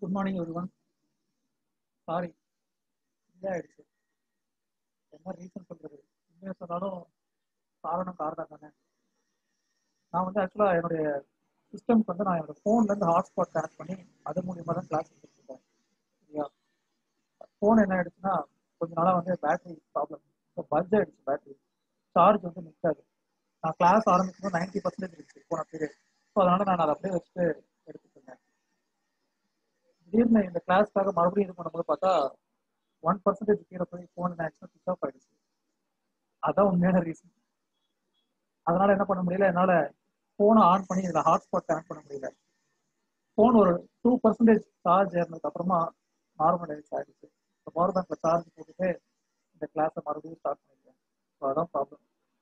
Good morning everyone sorry delay ஆயிடுச்சு என்ன reason சொல்றது உண்மையாக சொன்னாலும் காரணம் காரணம் தானே நான் வந்து ஆக்சுவலாக என்னுடைய சிஸ்டம்க்கு வந்து நான் என்னோட ஃபோன்லேருந்து ஹாட்ஸ்பாட் கனெக்ட் பண்ணி அது மூலியமாக தான் கிளாஸ் எடுத்துருக்கேன் சரியா ஃபோன் என்ன ஆயிடுச்சுன்னா கொஞ்ச நாளாக வந்து பேட்டரி ப்ராப்ளம் இப்போ பல்ஜ் ஆயிடுச்சு பேட்டரி சார்ஜ் வந்து நிற்காது நான் கிளாஸ் ஆரம்பிக்கும்போது நைன்டி பர்சன்டேஜ் இருந்துச்சு போன பீரியட் ஸோ அதனால நான் அதை அப்படியே வச்சுட்டு எடுத்துட்டு இருந்தேன் திடீர்னு இந்த கிளாஸ்க்காக மறுபடியும் இது பண்ணும்போது பார்த்தா ஒன் பர்சன்டேஜ் கீழே போய் ஃபோன் ஆக்சுவலாக சுவிச் ஆஃப் ஆயிடுச்சு அதான் உண்மையான ரீசன் அதனால என்ன பண்ண முடியல என்னால் ஃபோனை ஆன் பண்ணி இதில் ஹாட்ஸ்பாட் கனெக்ட் பண்ண முடியல ஃபோன் ஒரு டூ பர்சன்டேஜ் சார்ஜ் ஏறினதுக்கு அப்புறமா நார்மல் ஆயிடுச்சு இப்போ பவர் பேங்க்ல சார்ஜ் போட்டுட்டு இந்த கிளாஸை மறுபடியும் ஸ்டார்ட் பண்ணிக்கிறேன் ஸோ அதான் ப்ராப்ளம்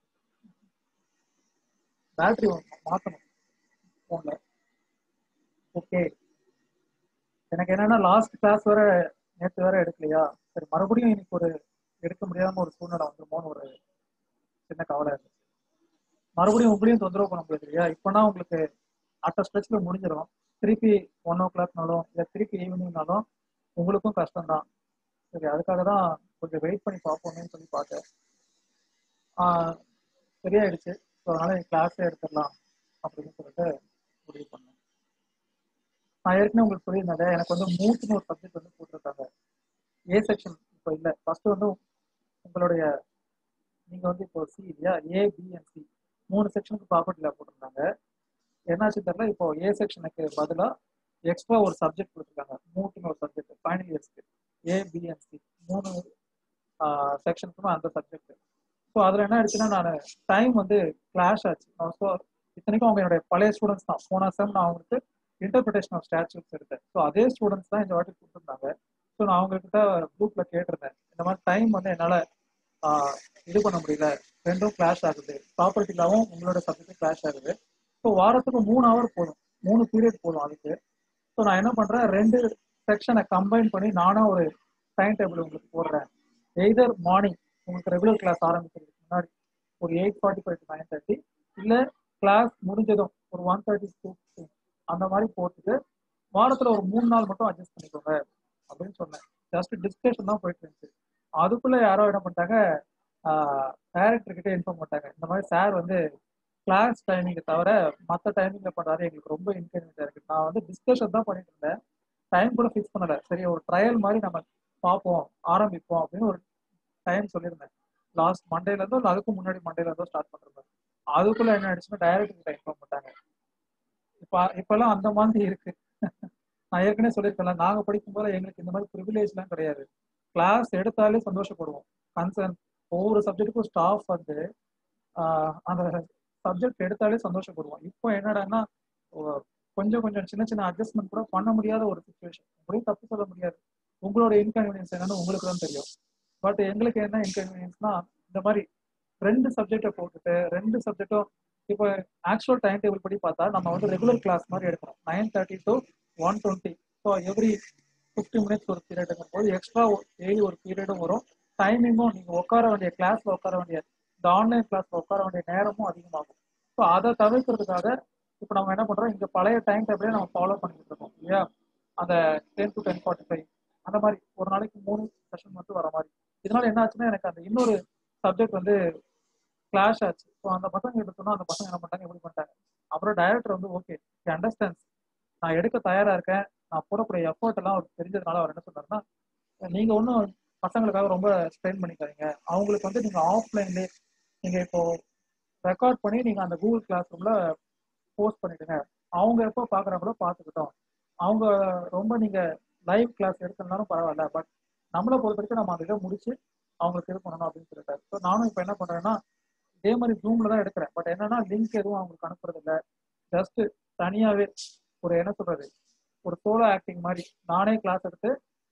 பேட்டரி மாற்றணும் ஃபோனில் ஓகே எனக்கு என்னன்னா லாஸ்ட் கிளாஸ் வர நேற்று வேற எடுக்கலையா சரி மறுபடியும் இன்னைக்கு ஒரு எடுக்க முடியாம ஒரு சூழ்நிலை வந்துருமோன்னு ஒரு சின்ன கவலை இருந்துச்சு மறுபடியும் உங்களையும் தொந்தரவு பண்ண முடியாது இல்லையா இப்போனா உங்களுக்கு அட்ட ஸ்ட்ரெச்ல முடிஞ்சிடும் திருப்பி ஒன் ஓ கிளாக்னாலும் இல்லை திருப்பி ஈவினிங்னாலும் உங்களுக்கும் கஷ்டம்தான் சரி அதுக்காக தான் கொஞ்சம் வெயிட் பண்ணி பார்ப்போமேன்னு சொல்லி பார்த்தேன் சரியாயிடுச்சு ஸோ அதனால கிளாஸே எடுத்துடலாம் அப்படின்னு சொல்லிட்டு முடிவு பண்ணேன் நான் ஏற்கனவே உங்களுக்கு சொல்லியிருந்தேன் எனக்கு வந்து மூச்சுன்னு ஒரு சப்ஜெக்ட் வந்து போட்டிருக்காங்க ஏ செக்ஷன் இப்போ இல்லை ஃபர்ஸ்ட் வந்து உங்களுடைய நீங்க வந்து இப்போ சி இல்லையா ஏ பிஎன்சி மூணு செக்ஷனுக்கு ப்ராப்பர்ட்டியில் போட்டிருந்தாங்க என்னாச்சு தெரியல இப்போ ஏ செக்ஷனுக்கு பதிலாக எக்ஸ்ட்ரா ஒரு சப்ஜெக்ட் கொடுத்துருக்காங்க மூட்டுன்னு ஒரு சப்ஜெக்ட் ஃபைனல் இயர்ஸ்க்கு ஏ பிஎன்சி மூணு செக்ஷனுக்குமே அந்த சப்ஜெக்ட் ஸோ அதில் என்ன ஆயிடுச்சுன்னா நான் டைம் வந்து கிளாஷ் ஆச்சு ஸோ இத்தனைக்கும் அவங்க என்னுடைய பழைய ஸ்டூடெண்ட்ஸ் தான் போன செம் நான் அவங்களுக்கு இன்டர்பிரிட்டேஷன் ஆஃப் ஸ்டாச்சுஸ் எடுத்தேன் ஸோ அதே ஸ்டூடெண்ட்ஸ் தான் இந்த வாட்டி கொடுத்துருந்தாங்க ஸோ நான் அவங்கக்கிட்ட குரூப்ல கேட்டிருந்தேன் இந்த மாதிரி டைம் வந்து என்னால் இது பண்ண முடியல ரெண்டும் கிளாஷ் ஆகுது ப்ராப்பர்ட்டிலாவும் உங்களோட சப்ஜெக்ட் கிளாஷ் ஆகுது ஸோ வாரத்துக்கு மூணு ஹவர் போதும் மூணு பீரியட் போதும் அதுக்கு ஸோ நான் என்ன பண்றேன் ரெண்டு செக்ஷனை கம்பைன் பண்ணி நானும் ஒரு டைம் டேபிள் உங்களுக்கு போடுறேன் எய்தர் மார்னிங் உங்களுக்கு ரெகுலர் கிளாஸ் ஆரம்பிக்கிறதுக்கு முன்னாடி ஒரு eight forty five to nine thirty இல்லை கிளாஸ் முடிஞ்சதும் ஒரு ஒன் தேர்ட்டி டூ அந்த மாதிரி போட்டுட்டு வாரத்துல ஒரு மூணு நாள் மட்டும் அட்ஜஸ்ட் பண்ணிக்கோங்க அப்படின்னு சொன்னேன் ஜஸ்ட் டிஸ்கஷன் தான் போயிட்டு இருந்துச்சு அதுக்குள்ள யாரோ என்ன பண்ணிட்டாங்க டைரக்டர் கிட்டே இன்ஃபார்ம் பண்ணிட்டாங்க இந்த மாதிரி சார் வந்து கிளாஸ் டைமிங்கை தவிர மற்ற டைமிங்ல பண்றாரு எங்களுக்கு ரொம்ப இன்கன்வீனியா இருக்கு நான் வந்து டிஸ்கஷன் தான் பண்ணிட்டு இருந்தேன் டைம் கூட ஃபிக்ஸ் பண்ணல சரி ஒரு ட்ரையல் மாதிரி நம்ம பார்ப்போம் ஆரம்பிப்போம் அப்படின்னு ஒரு டைம் சொல்லியிருந்தேன் லாஸ்ட் மண்டேல இருந்தோ இல்லை அதுக்கு முன்னாடி மண்டேல இருந்தோ ஸ்டார்ட் பண்றேன் அதுக்குள்ள என்ன ஆயிடுச்சுன்னா டைரக்டர் கிட்ட இன்ஃபார்ம் பண்ணிட்டாங்க இப்ப இப்பெல்லாம் அந்த மாதிரி இருக்கு நான் ஏற்கனவே சொல்லியிருக்கேன்ல நாங்க படிக்கும் போது எங்களுக்கு இந்த மாதிரி ப்ரிவிலேஜ்லாம் கிடையாது கிளாஸ் எடுத்தாலே சந்தோஷப்படுவோம் கன்சர்ன் ஒவ்வொரு சப்ஜெக்ட்டுக்கும் ஸ்டாஃப் வந்து அந்த சப்ஜெக்ட் எடுத்தாலே சந்தோஷப்படுவோம் இப்போ என்னடான்னா கொஞ்சம் கொஞ்சம் சின்ன சின்ன அட்ஜஸ்ட்மெண்ட் கூட பண்ண முடியாத ஒரு சுச்சுவேஷன் அப்படியும் தப்பு சொல்ல முடியாது உங்களோட இன்கன்வீனியன்ஸ் என்னன்னு உங்களுக்கு தான் தெரியும் பட் எங்களுக்கு என்ன இன்கன்வீனியன்ஸ்னா இந்த மாதிரி ரெண்டு சப்ஜெக்டை போட்டுட்டு ரெண்டு சப்ஜெக்டும் இப்போ ஆக்சுவல் டைம் டேபிள் படி பார்த்தா நம்ம வந்து ரெகுலர் கிளாஸ் மாதிரி எடுக்கணும் nine thirty to one twenty so every fifty minutes ஒரு பீரியடுங்கும் போது எக்ஸ்ட்ரா டெய்லி ஒரு பீரியடும் வரும் டைமிங்கும் நீங்கள் உட்கார வேண்டிய கிளாஸ்ல உட்கார வேண்டிய இந்த ஆன்லைன் கிளாஸ்ல உட்கார வேண்டிய நேரமும் அதிகமாகும் ஸோ அதை தவிர்க்கிறதுக்காக இப்போ நம்ம என்ன பண்றோம் இங்க பழைய டைம் டேபிளே நம்ம ஃபாலோ பண்ணிட்டு இருக்கோம் இல்லையா அந்த ten to ten forty five அந்த மாதிரி ஒரு நாளைக்கு மூணு செஷன் மட்டும் வர மாதிரி இதனால என்ன ஆச்சுன்னா எனக்கு அந்த இன்னொரு சப்ஜெக்ட் வந்து கிளாஷ் ஆச்சு ஸோ அந்த பசங்க கிட்ட சொன்னா அந்த பசங்க என்ன பண்ணிட்டாங்க எப்படி பண்ணிட்டாங்க அப்புறம் டைரக்டர் வந்து ஓகே அண்டர்ஸ்டாண்ட்ஸ் நான் எடுக்க தயாரா இருக்கேன் நான் போடக்கூடிய எஃபர்ட் எல்லாம் அவருக்கு தெரிஞ்சதுனால அவர் என்ன சொன்னாருன்னா நீங்க ஒன்றும் பசங்களுக்காக ரொம்ப ஸ்ட்ரெயின் பண்ணிக்காதீங்க அவங்களுக்கு வந்து நீங்க ஆஃப்லைன்லேயே நீங்க இப்போ ரெக்கார்ட் பண்ணி நீங்க அந்த கூகுள் கிளாஸ் ரூம்ல போஸ்ட் பண்ணிடுங்க அவங்க எப்போ பாக்குறாங்களோ பார்த்துக்கிட்டோம் அவங்க ரொம்ப நீங்க லைவ் கிளாஸ் எடுத்திருந்தாலும் பரவாயில்ல பட் நம்மளை பொறுத்த வரைக்கும் நம்ம அதை முடிச்சு அவங்களுக்கு இது பண்ணணும் அப்படின்னு சொல்லிட்டாரு ஸோ நானும் இப்போ என்ன பண்றேன்னா இதே மாதிரி ஜூம்ல தான் எடுக்கிறேன் பட் என்னன்னா லிங்க் எதுவும் அவங்களுக்கு அனுப்புறது இல்லை ஜஸ்ட் தனியாவே ஒரு என்ன சொல்றது ஒரு சோலோ ஆக்டிங் மாதிரி நானே கிளாஸ் எடுத்து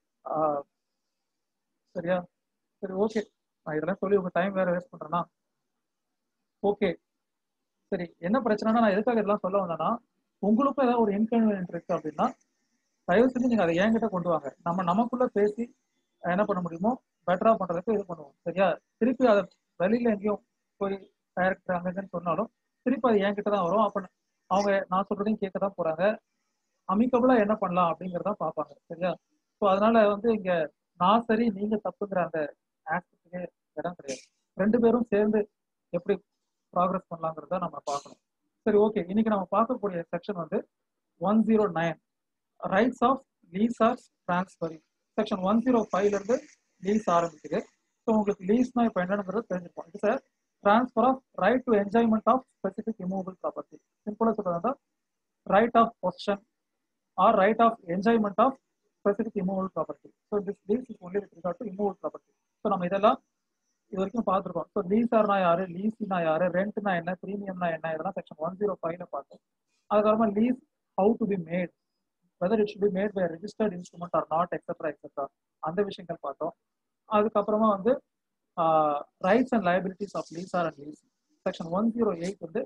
சரியா சரி ஓகே நான் இதெல்லாம் சொல்லி உங்க டைம் வேற வேஸ்ட் பண்றேன்னா ஓகே சரி என்ன பிரச்சனைனா நான் எதுக்காக இதெல்லாம் சொல்ல வந்தேன்னா உங்களுக்கும் ஏதாவது ஒரு இன்கன்வீனியன்ட் இருக்கு அப்படின்னா தயவு செஞ்சு நீங்க அதை என்கிட்ட கொண்டு வாங்க நம்ம நமக்குள்ள பேசி என்ன பண்ண முடியுமோ பெட்டரா பண்றதுக்கு இது பண்ணுவோம் சரியா திருப்பி அதை வெளியில எங்கேயும் போய் டைரக்டர் அங்கன்னு சொன்னாலும் திருப்பி அது என்கிட்ட தான் வரும் அப்ப அவங்க நான் சொல்றதையும் கேட்க தான் போறாங்க அமிக்கபிளா என்ன பண்ணலாம் அப்படிங்கறத பார்ப்பாங்க சரியா ஸோ அதனால வந்து இங்க நான் சரி நீங்க தப்புங்கிற அந்த ஆக்டுக்கு இடம் கிடையாது ரெண்டு பேரும் சேர்ந்து எப்படி ப்ராக்ரஸ் பண்ணலாங்கிறத நம்ம பார்க்கணும் சரி ஓகே இன்னைக்கு நம்ம பார்க்கக்கூடிய செக்ஷன் வந்து one zero nine rights of lease or transferring section one zero ஃபைவ்ல இருந்து லீஸ் ஆரம்பிக்குது ஸோ உங்களுக்கு லீஸ்னா இப்போ என்னங்கிறது தெரிஞ்சிருப்போம் it's transfer of right to enjoyment of specific immovable property சிம்பிளாக சொல்றதா right of position or right of enjoyment of specific immovable property so this lease is only with regard to immovable property so நம்ம இதெல்லாம் இது வரைக்கும் பார்த்துருக்கோம் so லீசார்னா யாரு லீசினா யாரு ரெண்ட்னா என்ன ப்ரீமியம்னா என்ன இதெல்லாம் செக்ஷன் ஒன் ஜீரோ ஃபைவ்ல பார்த்தோம் அதுக்கப்புறமா lease how to be made whether it should be made by registered instrument or not etcetera etcetera அந்த விஷயங்கள் பார்த்தோம் அதுக்கப்புறமா வந்து rights and liabilities of lease or and lease section one zero eight வந்து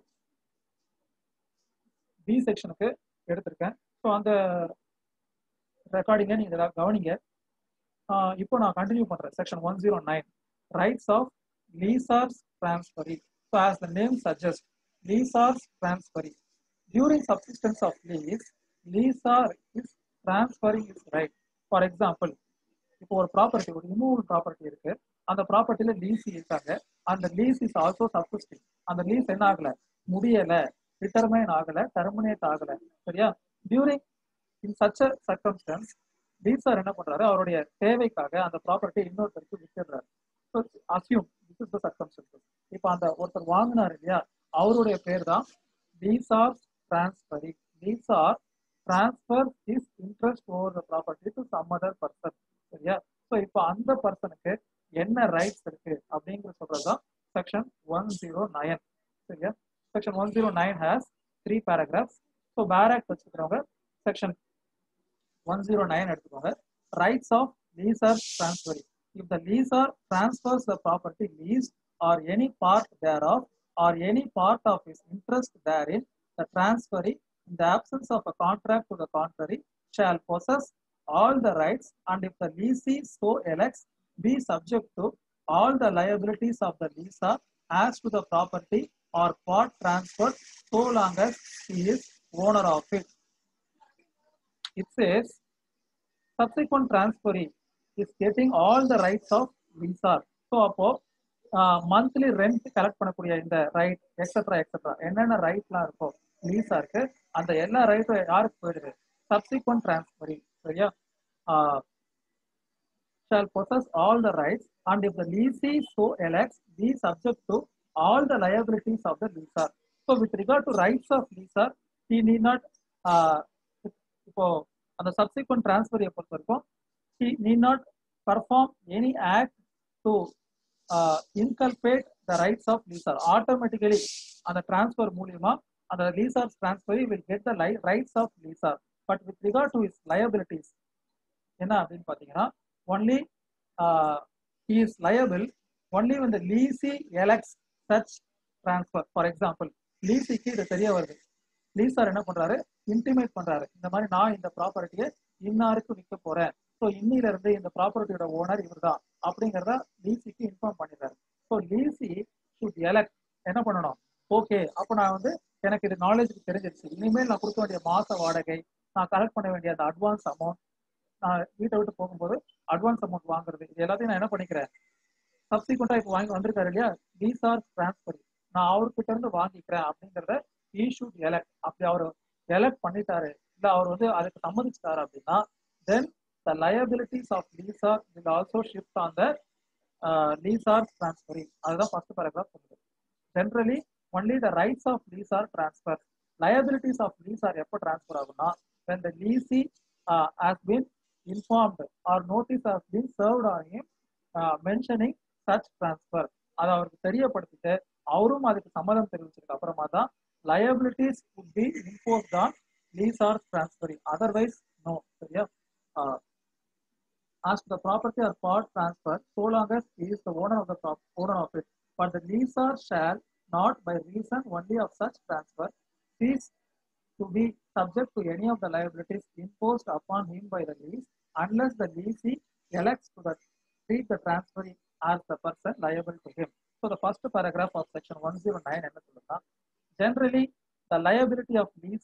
B செக்ஷனுக்கு எடுத்திருக்கேன் ஸோ அந்த ரெக்கார்டிங்கை நீங்க இதெல்லாம் கவனிங்க ஆஹ் இப்போ நான் கண்டினியூ பண்றேன் section one zero nine rights of lessor's transferee so as the name suggest lessor's transferee during subsistence of lease lessor is transferring is right for example இப்போ ஒரு ப்ராப்பர்ட்டி ஒரு இமூவல் ப்ராப்பர்ட்டி இருக்கு அந்த ப்ராப்பர்ட்டில லீஸ் இருக்காங்க அந்த லீஸ் இஸ் ஆல்சோ சப்சிஸ்டிங் அந்த lease என்ன ஆகல முடியல டிட்டர்மைன் ஆகல டெர்மினேட் ஆகல சரியா during in such a circumstance lessor என்ன பண்றாரு அவருடைய தேவைக்காக அந்த ப்ராப்பர்ட்டி இன்னொருத்தருக்கு விட்டுடுறாரு assume this is the circumstances இப்போ அந்த ஒருத்தர் வாங்கினார் இல்லையா அவருடைய பேர் தான் lessor transferee lessor transfer is interest over the property to some other person சரியா ஸோ இப்போ அந்த பர்சனுக்கு என்ன ரைட்ஸ் இருக்கு அப்படிங்கிற சொல்றதுதான் செக்ஷன் ஒன் ஜீரோ நைன் சரியா section one zero nine has three paragraphs so para வச்சுக்கிறவங்க செக்ஷன் ஒன் ஜீரோ நைன் எடுத்துக்கோங்க rights of lessor transferee if the lessor transfers the property lease or any part there of or any part of is interest there in the transferee in the absence of a contract to the contrary shall possess all the rights and if the leasee so elects be subject to all the liabilities of the leaser as to the property or part transferred so long as he is owner of it. It says subsequent transferee is getting all the rights of leaser. So அப்போ monthly rent collect பண்ணக்கூடிய இந்த right etcetera etcetera என்னென்ன ரைட்லாம் இருக்கோ லீஸா இருக்கு அந்த எல்லா ரைட்டும் யாருக்கு போயிடுது சப்சிக்வன்ட் டிரான்ஸ்பரி சரியா shall possess all the rights and if the leasee so elects be subject to all the liabilities of the leaser so with regard to rights of leaser he need not uh, இப்போ அந்த subsequent transfer பொறுத்த வரைக்கும் he need not perform any act to uh, inculcate the rights of leaser automatically அந்த transfer மூலியமா அந்த leaser's transfer will get the li- rights of leaser but with regard to his liabilities என்ன அப்படின்னு பாத்தீங்கன்னா only uh, he is liable only when the leasee elects such transfer for example லீசிக்கு இது தெரிய வருது lessor என்ன பண்றாரு இன்டிமேட் பண்றாரு இந்த மாதிரி நான் இந்த ப்ராப்பர்ட்டியை இன்னாருக்கு விற்க போறேன் ஸோ இன்னில இருந்து இந்த ப்ராப்பர்ட்டியோட ஓனர் இவர் தான் அப்படிங்கிறத லீசிக்கு இன்ஃபார்ம் பண்ணிடுறாரு ஸோ லீசி ஷுட் எலக்ட் என்ன பண்ணணும் ஓகே அப்போ நான் வந்து எனக்கு இது நாலேஜுக்கு தெரிஞ்சிருச்சு இனிமேல் நான் கொடுக்க வேண்டிய மாச வாடகை நான் கலெக்ட் பண்ண வேண்டிய அந்த அட்வான்ஸ் அமௌண்ட் நான் வீட்டை விட்டு போகும்போது அட்வான்ஸ் அமௌண்ட் வாங்குறது இது எல்லாத்தையும் நான் என்ன பண்ணிக்கிறேன் சப்சிக்வெண்டா இப்போ வாங்கி வந்திருக்காரு இல்லையா தீஸ் ஆர் டிரான்ஸ்பர் நான் அவர்கிட்ட இருந்து வாங்கிக்கிறேன் அப்படிங்கிறத ஈ ஷூட் எலக்ட் அப்படி அவர் எலக்ட் பண்ணிட்டாரு இல்ல அவர் வந்து அதுக்கு சம்மதிச்சிட்டாரு அப்படின்னா then the liabilities of lessor will also shift on the lessor transferring அதுதான் ஃபர்ஸ்ட் பேராகிராஃப் சொல்லுது generally only the rights of lessor transfer liabilities of lessor எப்போ டிரான்ஸ்பர் ஆகும்னா when the leasee uh, has been informed or notice has been served on him uh, mentioning such transfer அதை அவருக்கு தெரியப்படுத்திட்டு அவரும் அதுக்கு சம்மதம் தெரிவிச்சதுக்கு அப்புறமா தான் liabilities would be imposed on leaseor transferring otherwise no சரியா uh, as to the property or part transfer so long as he is the owner of the prop- owner of it but the leaseor shall not by reason only of such transfer cease to be subject to any of the liabilities imposed upon him by the lease unless the leasee elects to the, treat the transferee as the person liable to him. So the first paragraph of section 109 என்ன சொல்லுன்னா generally the liability of leaser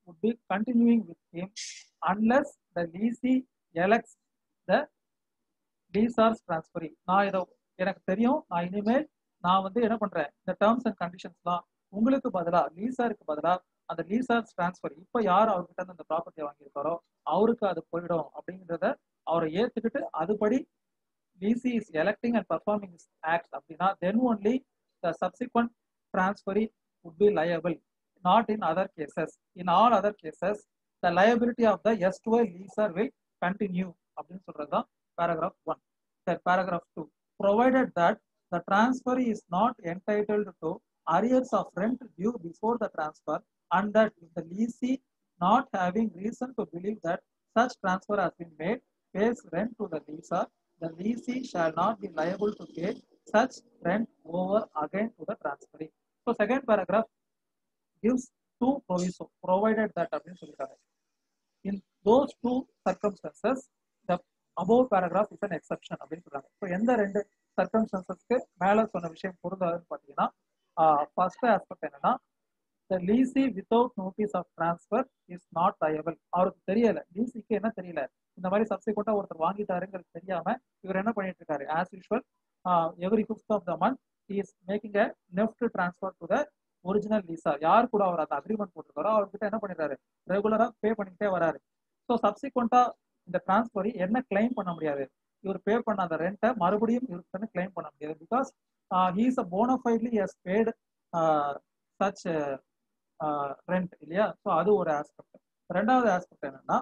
would be continuing with him unless the leasee elects the leaser's transferee நான் இதை எனக்கு தெரியும் நான் இனிமேல் நான் வந்து என்ன பண்றேன் இந்த டேர்ம்ஸ் அண்ட் கண்டிஷன்ஸ்லாம் உங்களுக்கு பதிலா லீசாருக்கு பதிலா அந்த லீசார்ஸ் டிரான்ஸ்ஃபர் இப்போ யார் அவர்கிட்ட இருந்து அந்த ப்ராப்பர்ட்டியை வாங்கியிருக்காரோ அவருக்கு அது போயிடும் அப்படிங்கிறத அவரை ஏத்துக்கிட்டு அதுபடி lessee is electing and performing is act அப்படின்னா then only the subsequent transferee would be liable not in other cases in all other cases the liability of the S2I leaser will continue அப்படின்னு சொல்றது தான் paragraph 1 then paragraph 2 provided that the transferee is not entitled to arrears of rent due before the transfer and that if the leasee not having reason to believe that such transfer has been made pays rent to the leaser the leasee shall not be liable to pay such rent over again to the transferee so second paragraph gives two proviso provided that அப்படின்னு சொல்லிட்டாங்க in those two circumstances the above paragraph is an exception அப்படின்னு சொல்றாங்க so எந்த ரெண்டு சர்க்கம்ஸ்டன்சஸ்க்கு மேல சொன்ன விஷயம் பொருந்தாதுன்னு பார்த்தீங்கன்னா ஃபர்ஸ்ட் ஆஸ்பெக்ட் என்னன்னா the leasee without notice of transfer is not liable அவருக்கு தெரியல லீசிக்கு என்ன தெரியல இந்த மாதிரி சப்சிக்வெண்டா ஒருத்தர் வாங்கிட்டாருங்கிறது தெரியாம இவர் என்ன பண்ணிட்டு இருக்காரு as usual every fifth of the month is making a NEFT transfer to the original lessor யார் கூட அவர் அந்த அக்ரிமெண்ட் போட்டிருக்காரோ அவர்கிட்ட என்ன பண்ணிடுறாரு ரெகுலரா பே பண்ணிக்கிட்டே வராரு ஸோ சப்சிக்வெண்டா இந்த டிரான்ஸ்ஃபர் என்ன கிளைம் பண்ண முடியாது இவர் பே பண்ண அந்த ரெண்ட்டை மறுபடியும் இவருக்கு கிளைம் பண்ண முடியாது because he is a bona fidely has paid such rent இல்லையா ஸோ அது ஒரு ஆஸ்பெக்ட் ரெண்டாவது ஆஸ்பெக்ட் என்னன்னா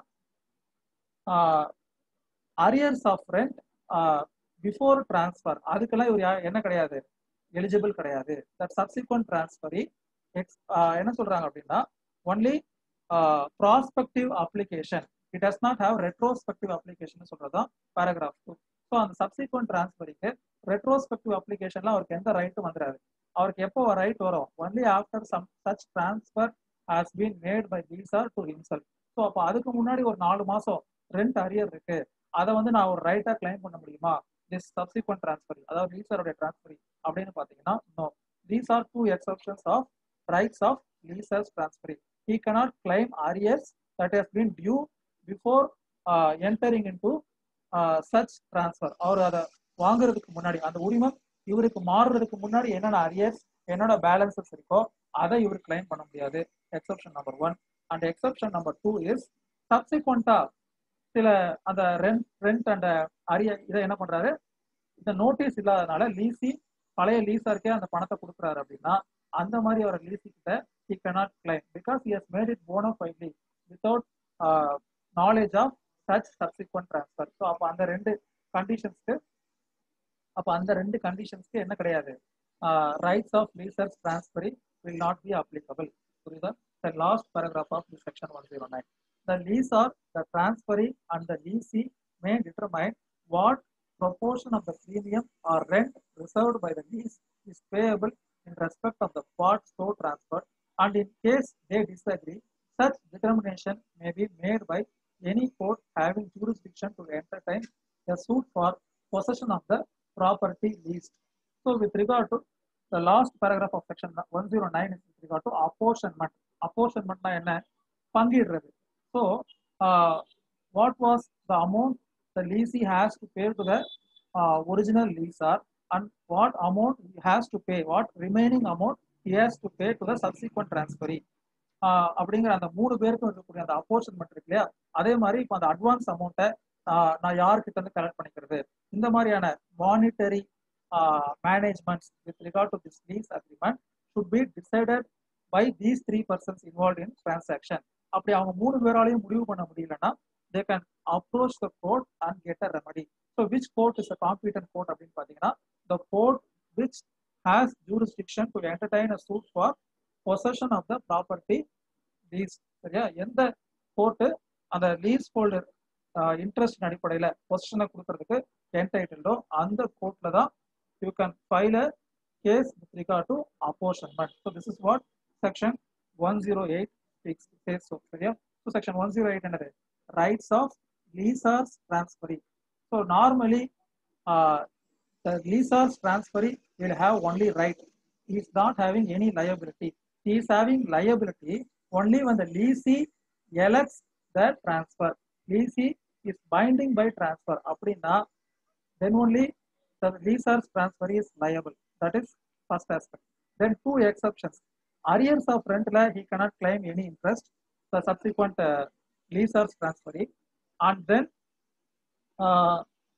arrears of rent before transfer அதுக்கெல்லாம் இவர் யா- என்ன கிடையாது எலிஜிபிள் கிடையாது தட் சப்சிக்வெண்ட் டிரான்ஸ்ஃபரி எக்ஸ் என்ன சொல்றாங்க அப்படின்னா only prospective application it does not have retrospective application சொல்றதுதான் பேராகிராஃப் டூ ஸோ அந்த சப்சிக்வெண்ட் டிரான்ஸ்ஃபரிக்கு ரெட்ரோஸ்பெக்டிவ் அப்ளிகேஷன்ல அவருக்கு எந்த ரைட்டும் வந்துடாது அவருக்கு எப்போ ரைட் வரும் only after some such transfer has been made by lessor to himself so அப்போ அதுக்கு முன்னாடி ஒரு நாலு மாசம் ரெண்ட் அரியர் இருக்கு அதை வந்து நான் ஒரு ரைட்டா கிளைம் பண்ண முடியுமா திஸ் சப்சிக்வெண்ட் டிரான்ஸ்ஃபரி அதாவது லீசருடைய டிரான்ஸ்ஃபரி அப்படின்னு பார்த்தீங்கன்னா no these are two exceptions of rights of lessor's transferee he cannot claim arrears that has been due before uh, entering into uh, such transfer அவர் அதை வாங்குறதுக்கு முன்னாடி அந்த உரிமம் இவருக்கு மாறுறதுக்கு முன்னாடி என்னென்ன அரியர்ஸ் என்னோட பேலன்சஸ் இருக்கோ அதை இவர் கிளைம் பண்ண முடியாது exception number one and exception number two is சப்சிக்வெண்டா சில அந்த ரெண்ட் ரெண்ட் அண்ட் அரிய இதை என்ன பண்றாரு இந்த நோட்டீஸ் இல்லாதனால லீசி பழைய லீஸாருக்கே அந்த பணத்தை கொடுக்குறாரு அப்படின்னா அந்த மாதிரி அவர் லீசி கிட்ட he cannot claim because he has made it bona fide without uh, knowledge of such subsequent transfer. So அப்போ அந்த ரெண்டு கண்டிஷன்ஸ்க்கு அப்போ அந்த ரெண்டு கண்டிஷன்ஸ்க்கு என்ன கிடையாது rights of lessor's transferee will not be applicable புரியுதா the last paragraph of the section one zero nine the lease or the transferee and the lessee may determine what proportion of the premium or rent reserved by the lease is payable in respect of the part so transferred and in case they disagree, such determination may be made by any court having jurisdiction to entertain a suit for possession of the property leased. So, with regard to the last paragraph of section 109 is with regard to apportionment. Apportionment என்ன பங்கிடுறது. So, uh, what was the amount the leasee has to pay to the uh, original leaser and what amount he has to pay, what remaining amount he has to pay to the subsequent transferee அப்படிங்கிற அந்த மூணு பேருக்கும் இருக்கக்கூடிய அந்த அப்போர்ஷன்மெண்ட் இருக்கு இல்லையா அதே மாதிரி இப்போ அந்த அட்வான்ஸ் அமௌண்ட்டை நான் யார்கிட்ட இருந்து கலெக்ட் பண்ணிக்கிறது இந்த மாதிரியான monetary managements with regard to this lease agreement should be decided by these three persons involve in transaction அப்படி அவங்க மூணு பேராலையும் முடிவு பண்ண முடியலன்னா they can approach the court and get a remedy so which court is a competent court அப்படின்னு பார்த்தீங்கன்னா the court which has jurisdiction to entertain a suit for possession of the property lease சரியா எந்த court அந்த lease holder interest அடிப்படையில் பொசிஷனை கொடுக்கறதுக்கு என்டைட்டில்டோ அந்த கோர்ட்ல தான் you can file a case with regard to apportionment so this is what section one zero eight six says so சரியா so section one zero eight என்னது rights of lessor's transferee so normally the leaser's transferee will have only right. He is not having any liability. He is having liability only when the leasee elects the transfer leasee is binding by transfer அப்படின்னா then only the leaser's transfer is liable that is first aspect then two exceptions arrears of rent la he cannot claim any interest the subsequent uh, leaser's transferee and then uh,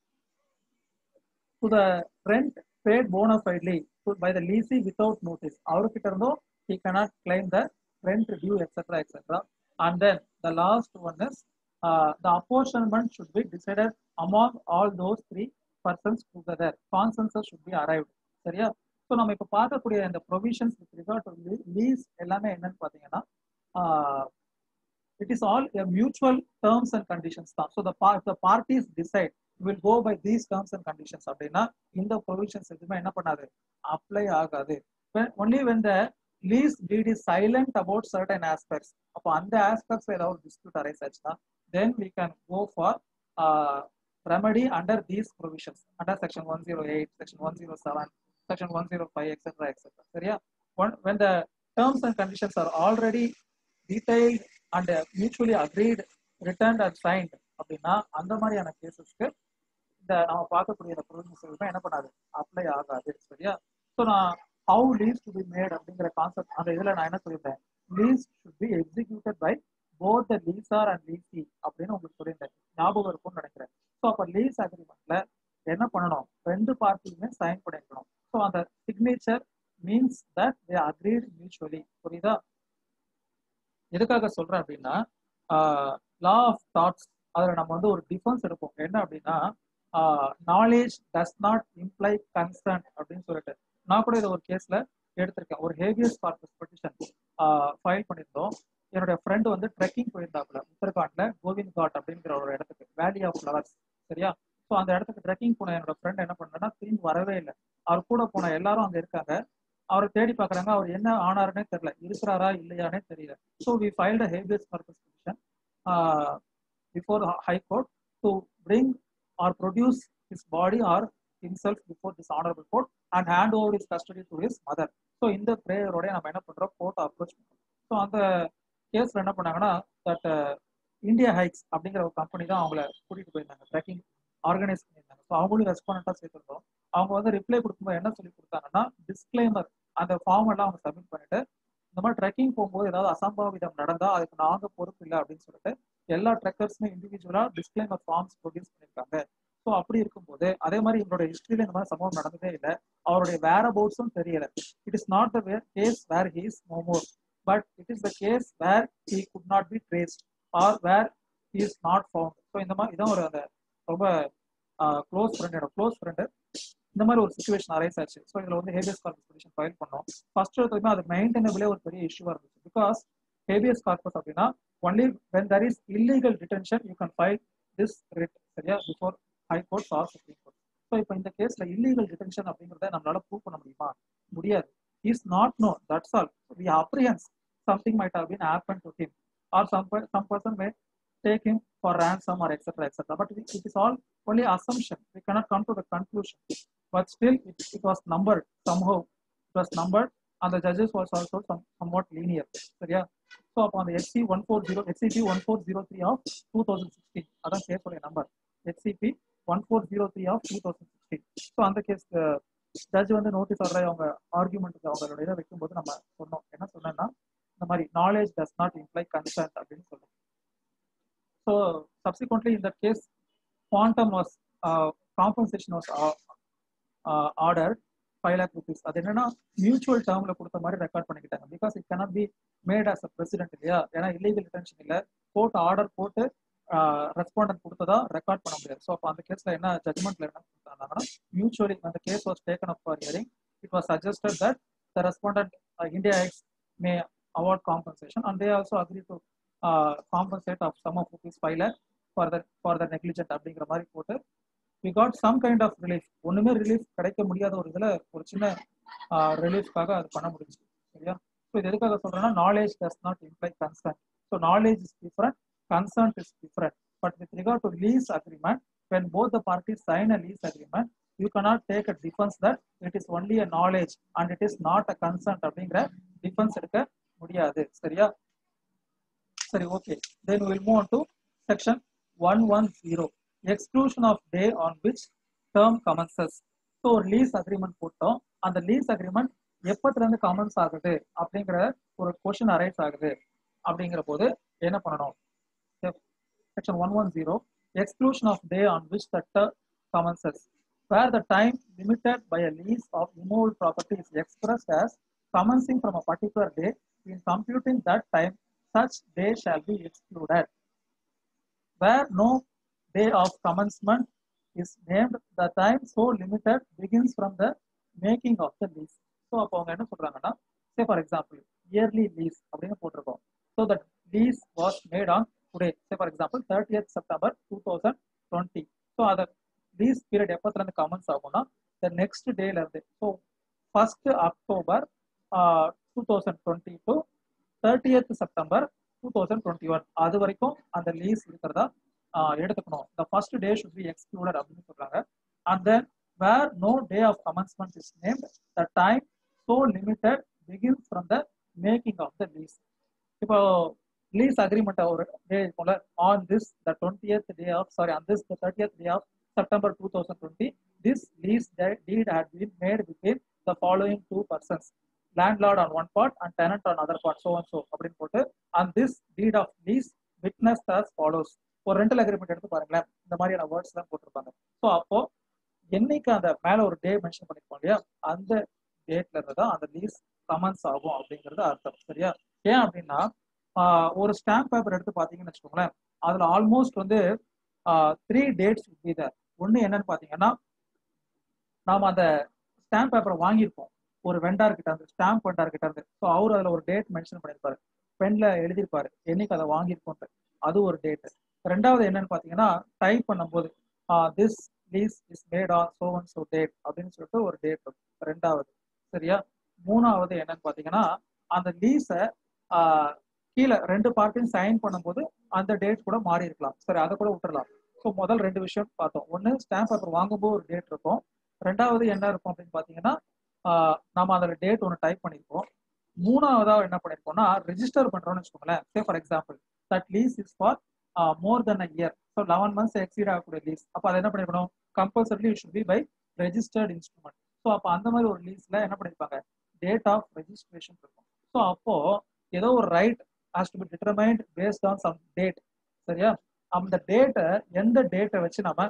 to the rent paid bona fidely to- by the leasee without notice அவர்கிட்ட இருந்தும் he cannot claim the rent due etc etc and then the last one is uh, the apportionment should be decided among all those three persons together consensus should be arrived சரியா so நம்ம இப்போ பார்க்கக்கூடிய இந்த provisions with regard to lease எல்லாமே என்னன்னு பார்த்தீங்கன்னா it is all mutual terms and conditions தான் so the parties decide will go by these terms and conditions அப்படின்னா இந்த ப்ரொவிஷன்ஸ் எதுவுமே என்ன பண்ணாது அப்ளை ஆகாது only when the lease deed is silent about certain aspects அப்போ அந்த ஆஸ்பெக்ட்ஸ் ஏதாவது டிஸ்பியூட் அரைஸ் ஆச்சுன்னா then we can go for remedy under these provisions under section one zero eight section one zero seven section 105 etc etc சரியா One- when the terms and conditions are already detailed and uh, mutually agreed returned and signed அப்படின்னா அந்த மாதிரியான கேசஸ்க்கு இந்த நம்ம பார்க்கக்கூடிய இந்த ப்ரொவிஷன்ஸ் எதுவுமே என்ன பண்ணாது அப்ளை ஆகாது சரியா ஸோ நான் how lease to be made அப்படிங்கிற கான்செப்ட் அந்த இதுல நான் என்ன சொல்லியிருந்தேன் lease should be executed by both the lessor and lessee அப்படின்னு உங்களுக்கு சொல்லியிருந்தேன் ஞாபகம் இருக்கும்னு நினைக்கிறேன் ஸோ அப்போ லீஸ் அக்ரிமெண்ட்ல என்ன பண்ணணும் ரெண்டு பார்ட்டியுமே சைன் பண்ணிருக்கணும் ஸோ அந்த signature means that they agreed mutually புரியுதா எதுக்காக சொல்றேன் அப்படின்னா லா ஆஃப் தாட்ஸ் அதுல நம்ம வந்து ஒரு டிஃபரன்ஸ் எடுப்போம் என்ன அப்படின்னா knowledge does not imply concern அப்படின்னு சொல்லிட்டு நான் கூட இதை ஒரு கேஸ்ல எடுத்திருக்கேன் ஒரு ஹேவியஸ் கார்பஸ் பெட்டிஷன் ஃபைல் பண்ணியிருந்தோம் என்னோட ஃப்ரெண்டு வந்து ட்ரெக்கிங் போயிருந்தாப்புல உத்தரகாண்ட்ல கோவிந்த் காட் அப்படிங்கிற ஒரு இடத்துக்கு வேலி ஆஃப் ஃப்ளவர்ஸ் சரியா ஸோ அந்த இடத்துக்கு ட்ரெக்கிங் போன என்னோட ஃப்ரெண்ட் என்ன பண்ணா திரும்பி வரவே இல்லை அவர் கூட போன எல்லாரும் அங்க இருக்காங்க அவரை தேடி பார்க்கறாங்க அவர் என்ன ஆனாருன்னே தெரியல இருக்கிறாரா இல்லையானே தெரியல so we filed habeas purpose petition before high court to bring or produce his body or himself before this honourable court and hand over is custody to his mother so இந்த ப்ரேயரோட நம்ம என்ன பண்றோம் கோர்ட் அப்ரோச் பண்றோம் so அந்த கேஸ்ல என்ன பண்ணாங்கன்னா தட் இந்தியா ஹைக்ஸ் அப்படிங்கிற ஒரு கம்பெனி தான் அவங்கள கூட்டிட்டு போயிருந்தாங்க ட்ரெக்கிங் ஆர்கனைஸ் பண்ணியிருந்தாங்க ஸோ அவங்களும் ரெஸ்பாண்டா சேர்த்துருந்தோம் அவங்க வந்து ரிப்ளை கொடுக்கும்போது என்ன சொல்லி கொடுத்தாங்கன்னா டிஸ்க்ளைமர் அந்த ஃபார்ம் எல்லாம் அவங்க சப்மிட் பண்ணிட்டு இந்த மாதிரி ட்ரெக்கிங் போகும்போது ஏதாவது அசம்பாவிதம் நடந்தா அதுக்கு நாங்க பொறுப்பு இல்லை அப்படின்னு சொல்லிட்டு எல்லா ட்ரெக்கர்ஸுமே இண்டிவிஜுவலா டிஸ்க்ளைமர் ஃபார்ம்ஸ் ப்ரொடியூஸ் பண்ணியிருக்காங்க ஸோ அப்படி இருக்கும்போது அதே மாதிரி இவரோட ஹிஸ்டரியில இந்த மாதிரி சம்பவம் நடந்ததே இல்லை அவருடைய வேற அபவுட்ஸும் தெரியல it is not the case where he is no more but it is the case where he could not be traced or where he is not found so இந்த மாதிரி இதான் ஒரு அந்த ரொம்ப க்ளோஸ் ஃப்ரெண்டோட க்ளோஸ் ஃப்ரெண்டு இந்த மாதிரி ஒரு சுச்சுவேஷன் அரைஸ் ஆச்சு ஸோ இதுல வந்து ஹேபியஸ் கார்பஸ் பெட்டிஷன் ஃபைல் பண்ணோம் ஃபர்ஸ்ட் எடுத்ததுமே அது மெயின்டெனபிளே ஒரு பெரிய இஷ்யூவா இருந்துச்சு பிகாஸ் ஹேபியஸ் கார்பஸ் அப்படின்னா only when there is illegal detention you can file this writ சரியா before high court or supreme court so இப்போ இந்த கேஸ்ல இல்லீகல் டிடென்ஷன் அப்படிங்கிறத நம்மளால ப்ரூவ் பண்ண முடியுமா முடியாது is not no that's all we apprehends something might have been happen to him or some some person may take him for ransom or etc etc but it, it is all only assumption we cannot come to the conclusion but still it, it was numbered somehow it was numbered and the judges was also some, somewhat linear சரியா so அப்போ அந்த எக்ஸி one four zero XP one four zero three of two thousand sixteen அதான் கேஸோடைய number XP one four zero three of two thousand sixteen so அந்த case judge வந்து notice order அவங்க ஆர்குமெண்ட்டுக்கு அவங்களோட இதை வைக்கும்போது நம்ம சொன்னோம் என்ன சொன்னேன்னா இந்த மாதிரி knowledge does not imply consent அப்படின்னு சொன்னோம் So subsequently, in that case, quantum was uh, compensation was uh, uh, ordered five lakh rupees அது என்னன்னா மியூச்சுவல் டேர்ம்ல கொடுத்த மாதிரி ரெக்கார்ட் பண்ணிக்கிட்டாங்க because it cannot be made as a precedent இல்லையா ஏன்னா இல்லீகல் டிடென்ஷன் இல்லை கோர்ட் ஆர்டர் போட்டு ரெஸ்பாண்டன்ட் கொடுத்ததா ரெக்கார்ட் பண்ண முடியாது ஸோ அப்போ அந்த கேஸ்ல என்ன ஜட்மெண்ட்ல என்ன கொடுத்தாங்கன்னா மியூச்சுவலி அந்த case was taken up for hearing it was suggested that the respondent India X may award compensation and they also agree to compensate of sum of rupees five lakh for the for the negligent அப்படிங்கிற மாதிரி போட்டு we got some kind of relief ஒண்ணுமே relief கிடைக்க முடியாத ஒரு இதுல ஒரு சின்ன ரிலீஃப்காக அது பண்ண முடிஞ்சு சரியா ஸோ இது எதுக்காக சொல்றேன்னா knowledge does not imply concern so knowledge is different concern is different but with regard to lease agreement when both the parties sign a lease agreement you cannot take a defense that it is only a knowledge and it is not a consent அப்படிங்கிற defence எடுக்க முடியாது சரியா சரி okay then will move to section one one zero exclusion of day on which term commences so ஒரு lease agreement போட்டோம் அந்த lease agreement எப்பத்துல இருந்து commence ஆகுது அப்படிங்கிற ஒரு கொஷின் அரைஸ் ஆகுது அப்படிங்கிற போது என்ன பண்ணணும் section one one zero exclusion of day on which the commences where the time limited by a lease of immovable property is expressed as commencing from a particular day in computing that time such day shall be excluded where no day of commencement is named the time so limited begins from the making of the lease so அப்போ அவங்க என்ன சொல்றாங்கன்னா say for example yearly lease அப்படின்னு போட்டிருக்கோம் so that lease was made on today say for example thirtieth September two thousand twenty so அதை lease period எப்பத்துல இருந்து commence ஆகும்னா த நெக்ஸ்ட் டேல இருந்து so first October two thousand twenty to thirtieth September two thousand twenty one அது வரைக்கும் அந்த லீஸ் இருக்கிறதா எடுத்துக்கணும் the first day should be excluded அப்படின்னு சொல்றாங்க and then where no day of commencement is named the time so limited begins from the making of the lease இப்போ lease agreement ஒரு டே இருக்கும்ல on this the twentieth day of sorry on this the thirtieth day of September 2020, this lease deed had been made between the following two persons, landlord on one part and tenant on other part, so and so அப்படின்னு போட்டு and this deed of lease witnessed as follows. ஒரு rental agreement எடுத்து பாருங்களேன் இந்த மாதிரியான words தான் போட்டிருப்பாங்க so அப்போ என்னைக்கு அந்த மேல ஒரு டே மென்ஷன் பண்ணிருப்போம் இல்லையா அந்த டேட்ல இருந்து தான் அந்த லீஸ் கமன்ஸ் ஆகும் அப்படிங்கிறது அர்த்தம் சரியா ஏன் அப்படின்னா ஒரு ஸ்டாம்ப் பேப்பர் எடுத்து பாத்தீங்கன்னு வச்சுக்கோங்களேன் அதுல ஆல்மோஸ்ட் வந்து த்ரீ டேட்ஸ் இது ஒன்று என்னன்னு பார்த்தீங்கன்னா நாம் அந்த ஸ்டாம்ப் பேப்பரை வாங்கியிருப்போம் ஒரு வெண்டார் கிட்ட இருந்து ஸ்டாம்ப் வெண்டார் கிட்ட இருந்து ஸோ அவர் அதில் ஒரு டேட் மென்ஷன் பண்ணியிருப்பாரு பென்ல எழுதியிருப்பாரு என்னைக்கு அதை வாங்கியிருக்கோன்ட்டு அது ஒரு டேட்டு ரெண்டாவது என்னன்னு பார்த்தீங்கன்னா டைப் பண்ணும்போது this lease is made on so and so date அப்படின்னு சொல்லிட்டு ஒரு டேட் ரெண்டாவது சரியா மூணாவது என்னன்னு பார்த்தீங்கன்னா அந்த லீஸை கீழே ரெண்டு பார்ட்டையும் சைன் பண்ணும்போது அந்த டேட் கூட மாறி இருக்கலாம் சரி அதை கூட விட்டுறலாம் ஸோ முதல் ரெண்டு விஷயம் பார்த்தோம் ஒன்று ஸ்டாம்ப் பேப்பர் வாங்கும்போது ஒரு டேட் இருக்கும் ரெண்டாவது என்ன இருக்கும் அப்படின்னு பார்த்தீங்கன்னா நம்ம அதில் டேட் ஒன்று டைப் பண்ணியிருப்போம் மூணாவதா என்ன பண்ணியிருக்கோம்னா ரெஜிஸ்டர் பண்ணுறோம்னு வச்சுக்கோங்களேன் say for example that lease is for more then a year so eleven months exceed ஆகக்கூடிய லீஸ் அப்போ அதை என்ன பண்ணிருக்கணும் compulsorily should be by registered instrument so அப்போ அந்த மாதிரி ஒரு லீஸ்ல என்ன பண்ணியிருப்பாங்க டேட் ஆஃப் ரெஜிஸ்ட்ரேஷன் இருக்கும் ஸோ அப்போ ஏதோ ஒரு right has to be determined based on some date சரியா அந்த டேட்டை எந்த டேட்டை வச்சு நம்ம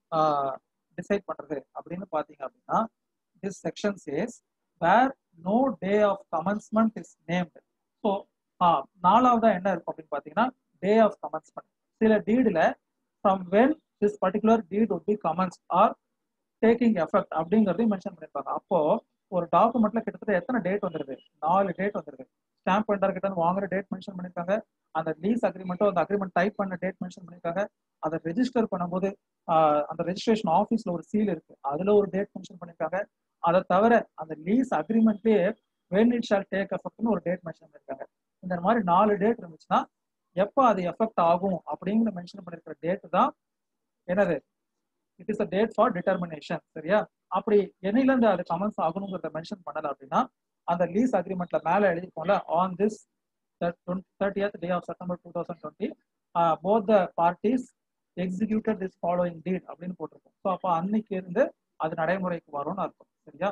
டிசைட் பண்றது அப்படின்னு பாத்தீங்க அப்படின்னா this section says where no day of commencement is named so நாலாவதா என்ன இருக்கும் அப்படின்னு பாத்தீங்கன்னா டே ஆஃப் கமன்ஸ்மெண்ட் சில டீடுல from when this particular deed would be commence or taking effect அப்படிங்கறதையும் மென்ஷன் பண்ணிருப்பாங்க அப்போ ஒரு டாக்குமெண்ட்ல கிட்டத்தட்ட எத்தனை டேட் வந்துருது நாலு டேட் வந்துருது ஸ்டாம்ப் பெண்டர் கிட்ட வாங்குற டேட் மென்ஷன் பண்ணிருக்காங்க அந்த லீஸ் அக்ரிமெண்ட்டோ அந்த அக்ரிமெண்ட் டைப் பண்ண டேட் மென்ஷன் பண்ணிருக்காங்க அதை ரெஜிஸ்டர் பண்ணும்போது அந்த ரெஜிஸ்ட்ரேஷன் ஆஃபீஸ்ல ஒரு சீல் இருக்கு அதுல ஒரு டேட் மென்ஷன் பண்ணிருக்காங்க அதை தவிர அந்த லீஸ் அக்ரிமெண்ட்லயே வென் இட் ஷால் டேக் எஃபெக்ட்னு ஒரு டேட் மென்ஷன் பண்ணிருக்காங்க இந்த மாதிரி நாலு டேட் இருந்துச்சுன்னா எப்போ அது எஃபெக்ட் ஆகும் அப்படிங்கிற மென்ஷன் பண்ணிருக்கிற டேட் தான் என்னது it is a date for determination சரியா அப்படி என்னையில இருந்து அது கமெண்ட்ஸ் ஆகணுங்கிறத மென்ஷன் பண்ணல அப்படின்னா அந்த லீஸ் அக்ரிமெண்ட்ல மேல எழுதிப்போம்ல on this thirtieth day of September two thousand twenty both the parties executed this following deed அப்படின்னு போட்டிருக்கோம் ஸோ அப்போ அன்னைக்கு இருந்து அது நடைமுறைக்கு வரும்னு அர்த்தம் சரியா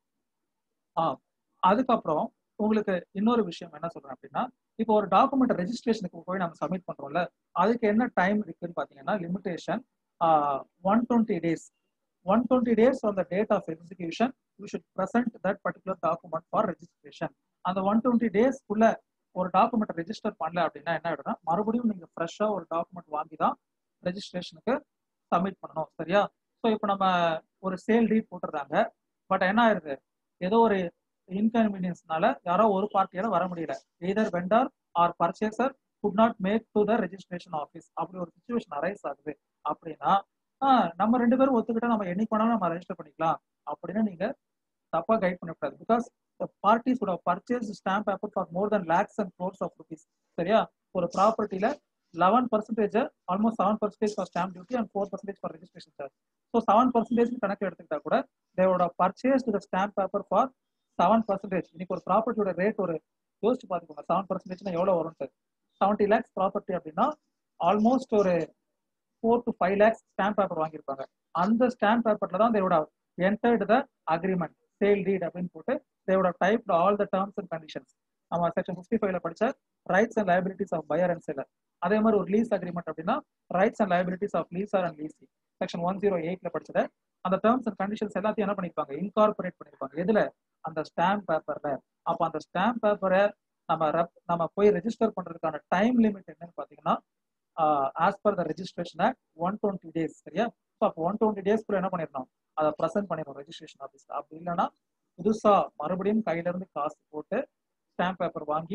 ஆ அதுக்கப்புறம் உங்களுக்கு இன்னொரு விஷயம் என்ன சொல்றேன் அப்படின்னா இப்போ ஒரு டாக்குமெண்ட் ரெஜிஸ்ட்ரேஷனுக்கு போய் நம்ம சப்மிட் பண்றோம்ல அதுக்கு என்ன டைம் இருக்குன்னு பாத்தீங்கன்னா limitation one twenty days one twenty days on the date of execution you should present that particular document for registration அந்த ஒன் டுவெண்ட்டி டேஸ்க்குள்ள ஒரு டாக்குமெண்ட் ரெஜிஸ்டர் பண்ணல அப்படின்னா என்ன ஆயிடும்னா மறுபடியும் நீங்க ஃப்ரெஷ்ஷா ஒரு டாக்குமெண்ட் வாங்கி தான் ரெஜிஸ்ட்ரேஷனுக்கு சப்மிட் பண்ணணும் சரியா ஸோ இப்போ நம்ம ஒரு சேல் டீட் போட்டுருந்தாங்க பட் என்ன ஆயிருது ஏதோ ஒரு இன்கன்வீனியன்ஸ்னால யாரோ ஒரு பார்ட்டியால வர முடியல either vendor or purchaser could not make to the registration office அப்படி ஒரு சுச்சுவேஷன் அரைஸ் ஆகுது அப்படின்னா நம்ம ரெண்டு பேரும் ஒத்துக்கிட்டா நம்ம என்னைக்கு வேணாலும் நம்ம ரெஜிஸ்டர் பண்ணிக்கலாம் அப்படின்னு நீங்க தப்பா கைட் பண்ணக்கூடாது because parties would purchase stamp paper for more then lakhs and crores of rupees சரியா ஒரு ப்ராப்பர்ட்டியில eleven percentage almost seven percentage for stamp duty and four percentage for registration charge so seven percentage கணக்கு எடுத்துக்கிட்டா கூட தேவோட purchase the stamp paper for seven percentage இன்னைக்கு ஒரு ப்ராப்பர்ட்டியோட rate ஒரு யோசிச்சு பார்த்துக்கோங்க செவன் பர்சன்டேஜ்னா எவ்வளோ வரும்ட்டு செவன்டி லேக்ஸ் ப்ராப்பர்ட்டி அப்படின்னா ஆல்மோஸ்ட் ஒரு four to five lakhs stamp paper வாங்கியிருப்பாங்க அந்த ஸ்டாம்ப் பேப்பர்ல தான் தேவோட entered the agreement sale deed அப்படின்னு போட்டு தேவோட type all the terms and conditions நம்ம செக்ஷன் ஃபிஃப்டி ஃபைவ்ல படிச்ச rights and liabilities of buyer and seller அதே மாதிரி ஒரு லீஸ் அக்ரிமெண்ட் அப்படின்னா rights and liabilities of lessor and lessee section one zero எயிட்ல படிச்சத அந்த டேர்ம்ஸ் அண்ட் கண்டிஷன்ஸ் எல்லாத்தையும் என்ன பண்ணிருப்பாங்க இன்கார்பரேட் பண்ணிருப்பாங்க எதுல அந்த ஸ்டாம்ப் பேப்பர்ல அப்ப அந்த ஸ்டாம்ப் பேப்பரை நம்ம rep- நம்ம போய் ரெஜிஸ்டர் பண்றதுக்கான டைம் லிமிட் என்னன்னு பாத்தீங்கன்னா as per the registration act one twenty days சரியா ஸோ அப்போ ஒன் டுவெண்ட்டி டேஸ்க்குள்ள என்ன பண்ணிடணும் அதை ப்ரெசென்ட் பண்ணிடணும் ரெஜிஸ்ட்ரேஷன் ஆஃபீஸ் அப்படி இல்லைன்னா புதுசா மறுபடியும் கையில இருந்து காசு போட்டு ஸ்டாம்ப் பேப்பர் வாங்கி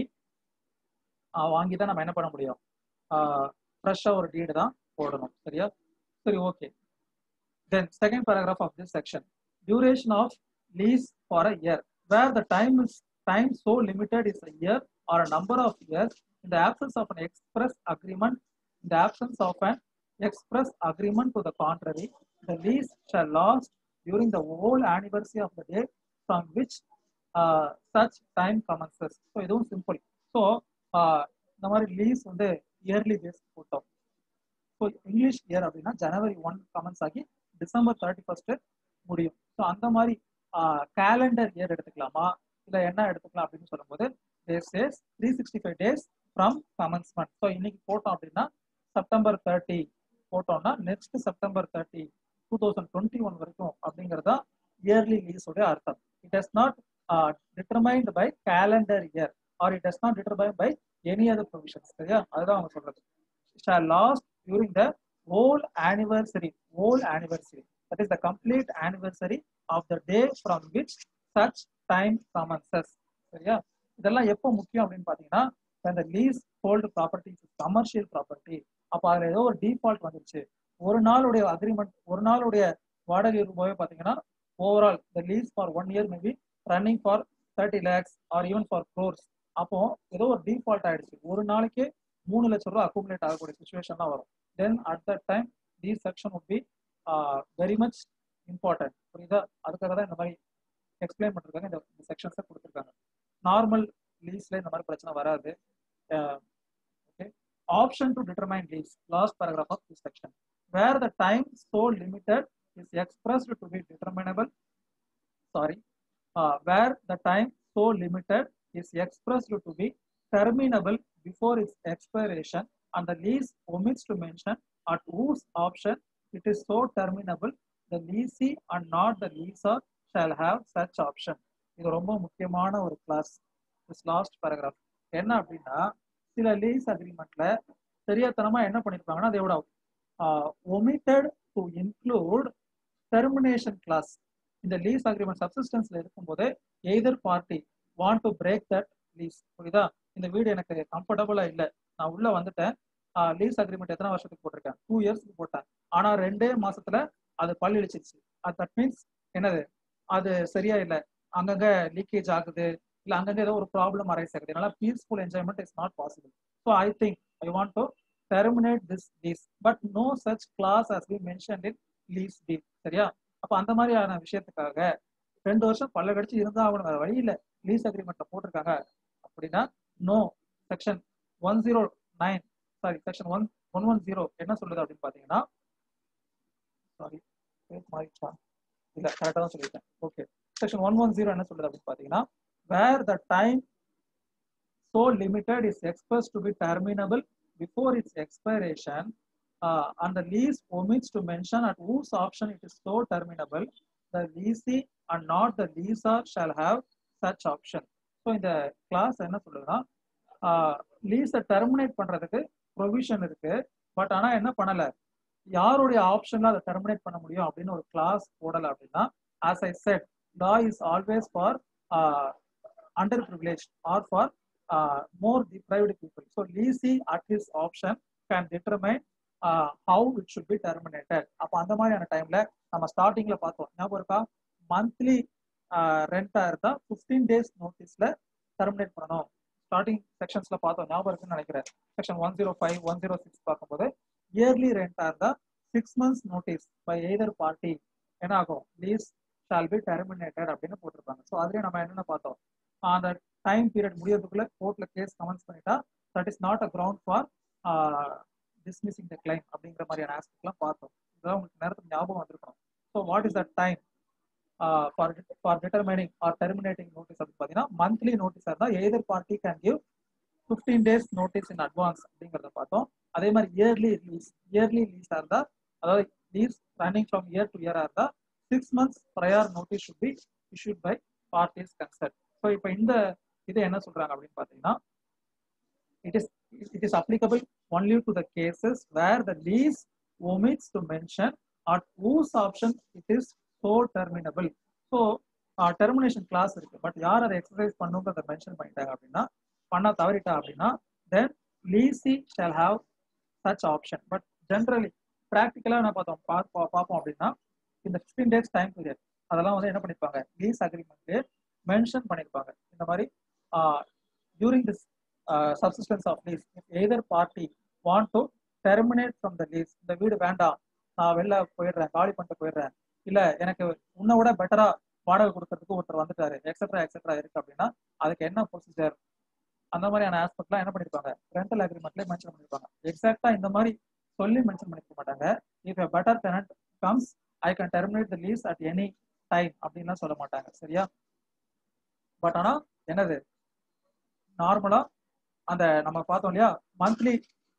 ஆஹ் வாங்கி தான் நம்ம என்ன பண்ண முடியும் ஃப்ரெஷ்ஷா ஒரு டீடு தான் போடணும் சரியா சரி okay then second paragraph of this section duration of lease for a year where the time is time so limited is a year or a number of years in the absence of an express agreement in the absence of an express agreement to the contrary the lease shall last during the whole anniversary of the day from which uh, such time commences so இதுவும் simple so இந்த மாதிரி lease வந்து yearly basis போட்டோம் so English year அப்படின்னா ஜனவரி one commences ஆகி டிசம்பர் thirty first முடியும் ஸோ அந்த மாதிரி கேலண்டர் இயர் எடுத்துக்கலாமா இல்லை என்ன எடுத்துக்கலாம் அப்படின்னு சொல்லும்போது days days three sixty five days from commencement so இன்னைக்கு போட்டோம் அப்படின்னா செப்டம்பர் தேர்ட்டி போட்டோம்னா next September thirty two thousand twenty one வரைக்கும் அப்படிங்கிறதா இயர்லி லீஸோட அர்த்தம் it does not determined by calendar year or it does not determine by any other provisions சரியா அதுதான் அவங்க சொல்றது shall last during the whole anniversary, whole anniversary. That is the complete anniversary of the day from which such time commences. சரியா இதெல்லாம் எப்போ முக்கியம் அப்படின்னு பாத்தீங்கன்னா இந்த lease hold property commercial property அப்ப அதுல ஏதோ ஒரு டிஃபால்ட் வந்துருச்சு ஒரு நாளுடைய அக்ரிமெண்ட் ஒரு நாளுடைய வாடகை ரூபாயே பாத்தீங்கன்னா overall the lease for one year maybe running for thirty lakhs or even for crores அப்போ ஏதோ ஒரு டிஃபால்ட் ஆயிடுச்சு ஒரு நாளைக்கு மூணு லட்சம் ரூபாய் அக்குமுலேட் ஆகக்கூடிய சுச்சுவேஷன்லாம் வரும் then at that time the section would be very much important புரியுதா அதுக்காக தான் இந்த மாதிரி எக்ஸ்பிளைன் பண்ணிருக்காங்க இந்த செக்ஷன்ஸை கொடுத்துருக்காங்க நார்மல் லீஸ்ல இந்த மாதிரி பிரச்சனை வராது okay option to determine lease last paragraph of this section where the time so limited is expressed to be determinable sorry uh, where the time so limited is expressed to be terminable before its expiration and the lease omits to mention at whose option it is so terminable the leasee and not the leaser shall have such option இது ரொம்ப முக்கியமான ஒரு class this last paragraph என்ன அப்படின்னா சில lease அக்ரிமெண்ட்ல தெரியாதனமா என்ன பண்ணிருப்பாங்கன்னா அதோட omitted to include termination clause இந்த லீஸ் அக்ரிமெண்ட் சப்சிஸ்டன்ஸ்ல இருக்கும்போது either party want to break that lease புரியுதா இந்த வீடு எனக்கு கம்ஃபர்டபுளா இல்ல நான் உள்ள வந்துட்டேன் லீஸ் அக்ரிமெண்ட் எத்தனை வருஷத்துக்கு போட்டிருக்கேன் டூ இயர்ஸ்க்கு போட்டேன் ஆனா ரெண்டே மாசத்துல அது பள்ளி இழிச்சிருச்சு தட் மீன்ஸ் என்னது அது சரியா இல்லை அங்கங்க லீக்கேஜ் ஆகுது இல்ல அங்கங்க ஏதோ ஒரு ப்ராப்ளம் அரைஸ் ஆகுது அதனால peaceful enjoyment is not possible so I think I want to terminate this lease but no such clause as be mention in lease deal சரியா அப்ப அந்த மாதிரியான விஷயத்துக்காக ரெண்டு வருஷம் பல்ல கடிச்சு இருந்தா ஆகணும் வேற வழி இல்ல லீஸ் அக்ரிமெண்ட்ல போட்டிருக்காங்க அப்படின்னா no section one zero nine sorry section one one one zero என்ன சொல்லுது அப்படின்னு பாத்தீங்கன்னா சாரி மாறிச்சா இல்ல கரெக்டா தான் சொல்லியிருக்கேன் okay section one one zero என்ன சொல்லுது அப்படின்னு பாத்தீங்கன்னா where the time so limited is expressed to be terminable before its expiration uh, and the lease omits to mention at whose option it is so terminable the leasee and not the leaser shall have such option so இந்த clause என்ன சொல்லுதுன்னா லீஸை terminate பண்றதுக்கு provision இருக்கு but ஆனா என்ன பண்ணல யாருடைய ஆப்ஷன்ல அதை டெர்மினேட் பண்ண முடியும் அப்படின்னு ஒரு கிளாஸ் போடல அப்படின்னா as I said law is always for under privilege or for more deprived people. So leasee at his option can determine uh, how it should be terminated. அப்ப அந்த மாதிரியான டைம்ல நம்ம ஸ்டார்டிங்ல பார்த்தோம் ஞாபகம் இருக்கா மந்த்லி ரெண்டா இருந்தா பிப்டீன் டேஸ் நோட்டீஸ்ல டெர்மினேட் பண்ணணும் ஸ்டார்டிங் செக்ஷன்ஸ்ல பார்த்தோம் ஞாபகம் இருக்குன்னு நினைக்கிறேன் section one zero five one zero six பார்க்கும்போது இயர்லி ரெண்டா இருந்தா six months notice by either party என்ன ஆகும் லீஸ் ஷால் பி டெர்மினேட்டட் அப்படின்னு போட்டிருப்பாங்க ஸோ அதுலயே நம்ம என்னென்ன பார்த்தோம் அந்த டைம் பீரியட் முடியறதுக்குள்ள கோர்ட்ல கேஸ் கமெண்ட்ஸ் பண்ணிட்டா that is not a ground for dismissing the claim அப்படிங்கிற மாதிரியான ஆஸ்பெக்ட்லாம் பார்த்தோம் இதெல்லாம் உங்களுக்கு நேரத்துக்கு ஞாபகம் வந்திருக்கணும் so what is the time for for determining or terminating notice அப்படின்னு பார்த்தீங்கன்னா மந்த்லி நோட்டீஸாக இருந்தால் either party can give fifteen days notice in advance அப்படிங்கிறத பார்த்தோம் அதே மாதிரி இயர்லி லீஸ் இயர்லி லீஸாக இருந்தால் அதாவது lease running from year to இயராக இருந்தால் six months prior notice should be issued by parties concerned so இப்போ இந்த இது என்ன சொல்றாங்க அப்படின்னு பார்த்தீங்கன்னா it is it is applicable only to the cases where the lease omits to mention at whose option it is so terminable so termination clause இருக்கு but யார் அதை எக்ஸசைஸ் பண்ணுங்கிறத மென்ஷன் பண்ணிட்டாங்க அப்படின்னா பண்ண தவறிட்டா அப்படின்னா then lessee shall have such option but generally ப்ராக்டிக்கலாக என்ன பார்த்தோம் பார்ப்போம் பார்ப்போம் அப்படின்னா இந்த ஃபிஃப்டீன் டேஸ் டைம் பீரியட் அதெல்லாம் வந்து என்ன பண்ணிருப்பாங்க லீஸ் அக்ரிமெண்ட்லேயே மென்ஷன் பண்ணியிருப்பாங்க இந்த மாதிரி during this subsistence of lease either party want to terminate from the lease இந்த வீடு வேண்டாம் நான் வெளில போயிடுறேன் காலி பண்ணிட்டு போயிடுறேன் இல்ல எனக்கு உன்னை விட பெட்டரா வாடகை கொடுக்கறதுக்கு ஒருத்தர் வந்துட்டாரு எக்ஸெட்ரா எக்ஸெட்ரா இருக்கு அப்படின்னா அதுக்கு என்ன ப்ரொசீஜர் அந்த மாதிரியான ஆஸ்பெக்ட்லாம் என்ன பண்ணிருப்பாங்க ரெண்டல் அக்ரிமெண்ட்லேயே மென்ஷன் பண்ணிருப்பாங்க எக்ஸாக்டா இந்த மாதிரி சொல்லி மென்ஷன் பண்ணிருக்க மாட்டாங்க if a better tenant comes I can terminate the lease at any time அப்படின்லாம் சொல்ல மாட்டாங்க சரியா பட் ஆனா என்னது நார்மலா அந்த நம்ம பார்த்தோம் இல்லையா மந்த்லி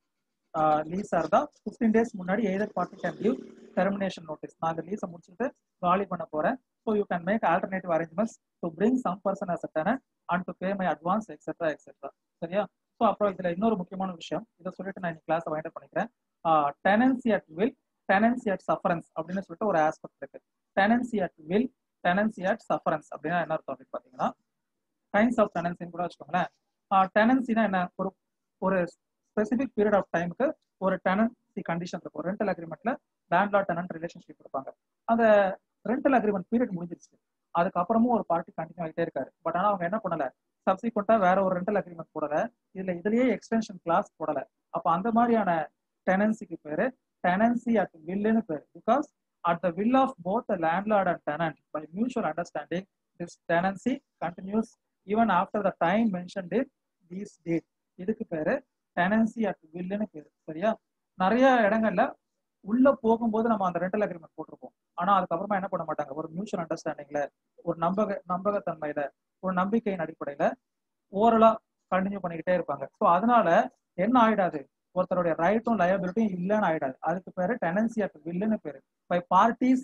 லீஸா இருந்தா ஃபிஃப்டீன் டேஸ் முன்னாடி either party can give termination notice நான் அந்த லீஸை முடிச்சுட்டு காலி பண்ண போறேன் so you can make alternative arrangements to bring some person as a tenant and to pay my advance etcetera etcetera சரியா ஸோ அப்புறம் இதுல இன்னொரு முக்கியமான விஷயம் இதை சொல்லிட்டு நான் இன்னைக்கு கிளாஸை வைண்ட் பண்ணிக்கிறேன் tenancy at will tenancy at sufferance அப்படின்னு சொல்லிட்டு ஒரு ஆஸ்பெக்ட் இருக்கு tenancy at will tenancy at sufferance அப்படின்னா என்ன அர்த்தம் அப்படின்னு பார்த்தீங்கன்னா கைண்ட்ஸ் ஆஃப் டெனன்சின்னு கூட வச்சுக்கோங்களேன் டெனன்சினா என்ன ஒரு ஒரு ஸ்பெசிபிக் பீரியட் ஆஃப் டைமுக்கு ஒரு டெனன்சி கண்டிஷன் இருக்கும் ரெண்டல் அக்ரிமெண்ட்ல லேண்ட்லார்ட் டெனன்ட் ரிலேஷன்ஷிப் இருப்பாங்க அந்த ரெண்டல் அக்ரிமெண்ட் பீரியட் முடிஞ்சிருச்சு அதுக்கப்புறமும் ஒரு பார்ட்டி கண்டினியூ ஆகிட்டே இருக்காரு பட் ஆனால் அவங்க என்ன பண்ணல சப்சிக்வெண்டா வேற ஒரு ரெண்டல் அக்ரிமெண்ட் போடல இதுல இதுலயே எக்ஸ்டென்ஷன் கிளாஸ் போடல அப்ப அந்த மாதிரியான டெனன்சிக்கு பேரு டெனன்சி அட் வில்லுன்னு பேரு because at the will of both landlord and tenant by mutual understanding this tenancy continues even after the time mentioned in these date இதுக்கு பேரு டெனன்சி அட் வில்லுன்னு பேரு சரியா நிறைய இடங்கள்ல உள்ள போகும்போது நம்ம அந்த ரெண்டல் அக்ரிமெண்ட் போட்டிருப்போம் ஆனா அதுக்கப்புறமா என்ன பண்ண மாட்டாங்க ஒரு மியூச்சுவல் அண்டர்ஸ்டாண்டிங்ல ஒரு நம்பக நம்பகத்தன்மையில ஒரு நம்பிக்கையின் அடிப்படையில ஓரலா கண்டினியூ பண்ணிக்கிட்டே இருப்பாங்க ஸோ அதனால என்ன ஆயிடாது ஒருத்தருடைய ரைட்டும் லயபிலிட்டியும் இல்லைன்னு ஆயிடாது அதுக்கு பேரு டெனன்சி அட் வில்லுன்னு பேரு பை பார்ட்டிஸ்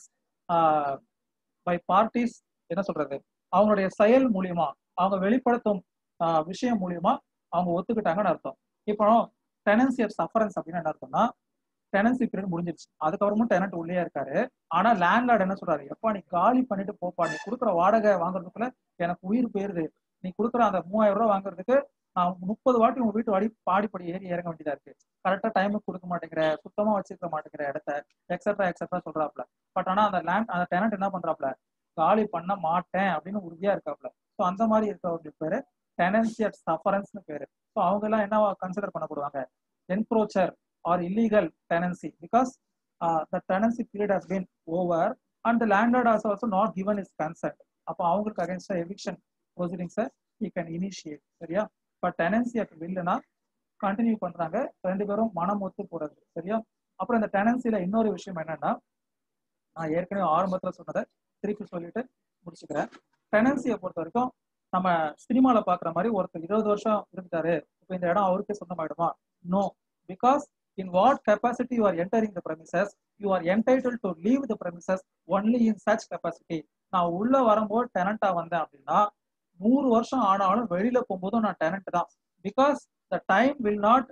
பை பார்ட்டிஸ் என்ன சொல்றது அவங்களுடைய செயல் மூலியமா அவங்க வெளிப்படுத்தும் விஷயம் மூலியமா அவங்க ஒத்துக்கிட்டாங்கன்னு அர்த்தம் இப்போ டெனன்சி ஆஃப் சஃபரன்ஸ் அப்படின்னு என்ன அர்த்தம்னா டெனன்சி பீரியட் முடிஞ்சிருச்சு அதுக்கப்புறமும் டெனன்ட் உள்ளே இருக்காரு ஆனா லேண்ட்லார்ட் என்ன சொல்றாரு எப்பா நீ காலி பண்ணிட்டு போப்பா நீ கொடுக்குற வாடகை வாங்குறதுக்குள்ள எனக்கு உயிர் போயிருது நீ கொடுக்குற அந்த மூவாயிரம் ரூபாய் வாங்குறதுக்கு நான் முப்பது வாட்டி உங்க வீட்டு வாடி பாடிப்படி ஏறி இறங்க வேண்டியதா இருக்கு கரெக்டா டைமுக்கு கொடுக்க மாட்டேங்கிற சுத்தமா வச்சிருக்க மாட்டேங்கிற இடத்த எக்ஸெட்ரா எக்ஸெட்ரா சொல்றாப்ல பட் ஆனா அந்த லேண்ட் அந்த டெனன்ட் என்ன பண்றாப்ல காலி பண்ண மாட்டேன் அப்படின்னு உறுதியா இருக்காப்ல ஸோ அந்த மாதிரி இருக்கவங்களுக்கு பேரு டெனன்சி அட் சஃபரன்ஸ்னு பேரு ஸோ அவங்க எல்லாம் என்ன கன்சிடர் பண்ணப்படுவாங்க encroacher or illegal tenancy because the tenancy period has been over and the landlord has also not given is consent அப்போ அவங்களுக்கு அகேன்ஸ்டா எவிக்ஷன் ப்ரொசீடிங்ஸை ஈ கேன் இனிஷியேட் சரியா பட் டெனன்சி அட் வில்லுனா கண்டினியூ பண்றாங்க ரெண்டு பேரும் மனம் ஒத்து போறது சரியா அப்புறம் இந்த டெனன்சில இன்னொரு விஷயம் என்னன்னா நான் ஏற்கனவே ஆரம்பத்துல சொன்னதை திருப்பி சொல்லிட்டு முடிச்சுக்கிறேன் டெனன்சியை பொறுத்த வரைக்கும் நம்ம சினிமால பாக்குற மாதிரி ஒருத்தர் இருபது வருஷம் இருந்துட்டாரு இப்போ இந்த இடம் அவருக்கே சொந்தமாயிடுமா no because in what capacity you are entering the premises you are entitle to leave the premises only in such capacity நான் உள்ள வரும்போது டெனண்டா வந்தேன் அப்படின்னா நூறு வருஷம் ஆனாலும் வெளியில போகும்போதும் நான் டெனண்ட் தான் because the time will not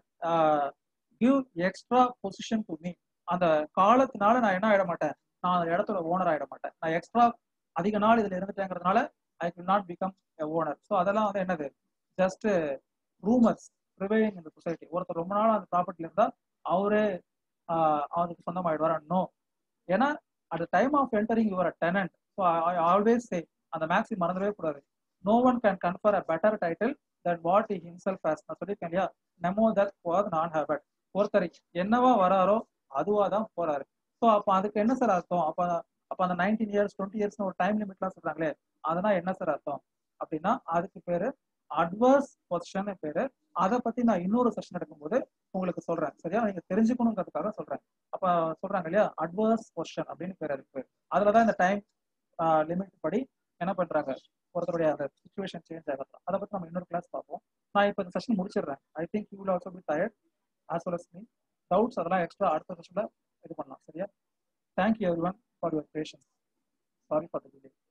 give extra position to me அந்த காலத்தினால நான் என்ன ஆயிட மாட்டேன் நான் அந்த இடத்தோட ஓனர் ஆயிட மாட்டேன் நான் எக்ஸ்ட்ரா அதிக நாள் இதுல இருந்துட்டேங்கிறதுனால I will not become a owner so அதெல்லாம் வந்து என்னது ஜஸ்ட் ரூமர்ஸ் ப்ரிவைலிங் இந்த சொசைட்டி ஒருத்தர் ரொம்ப நாள் அந்த ப்ராப்பர்ட்டில இருந்தா அவரே அவருக்கு சொந்தமாயிடுவார் நோ ஏன்னா at time of entering your tenant so I always say அந்த மேக்ஸி மறந்துடவே கூடாது no one can confer a better title that what he himself has நான் சொல்லியிருக்கேன் இல்லையா நெமோ தட் ஃபார் நான் ஹேபட் ஒருத்தர் என்னவா வராரோ அதுவா தான் போறாரு ஸோ அப்போ அதுக்கு என்ன சார் அர்த்தம் அப்போ அப்போ அந்த நைன்டீன் இயர்ஸ் டுவெண்ட்டி இயர்ஸ் ஒரு டைம் லிமிட்லாம் சொல்றாங்களே அதெல்லாம் என்ன சார் அர்த்தம் அப்படின்னா அதுக்கு பேரு அட்வர்ஸ் பொசிஷன் பேரு அதை பத்தி நான் இன்னொரு செஷன் எடுக்கும்போது உங்களுக்கு சொல்றேன் சரியா நீங்க தெரிஞ்சுக்கணுங்கிறதுக்காக சொல்றேன் அப்ப சொல்றாங்க இல்லையா அட்வர்ஸ் பொசிஷன் அப்படின்னு பேர் இருக்கு அதுலதான் இந்த டைம் லிமிட் படி என்ன பண்றாங்க ஒருத்தருடைய அந்த சுச்சுவேஷன் சேஞ்ச் ஆகலாம் அதை பத்தி நம்ம இன்னொரு கிளாஸ் பார்ப்போம் நான் இப்போ இந்த செஷன் முடிச்சிடுறேன் I think you will also be tired as well as me doubts அதெல்லாம் எக்ஸ்ட்ரா அடுத்த செஷன்ல இது பண்ணலாம் சரியா thank you every one for your patience sorry for the delay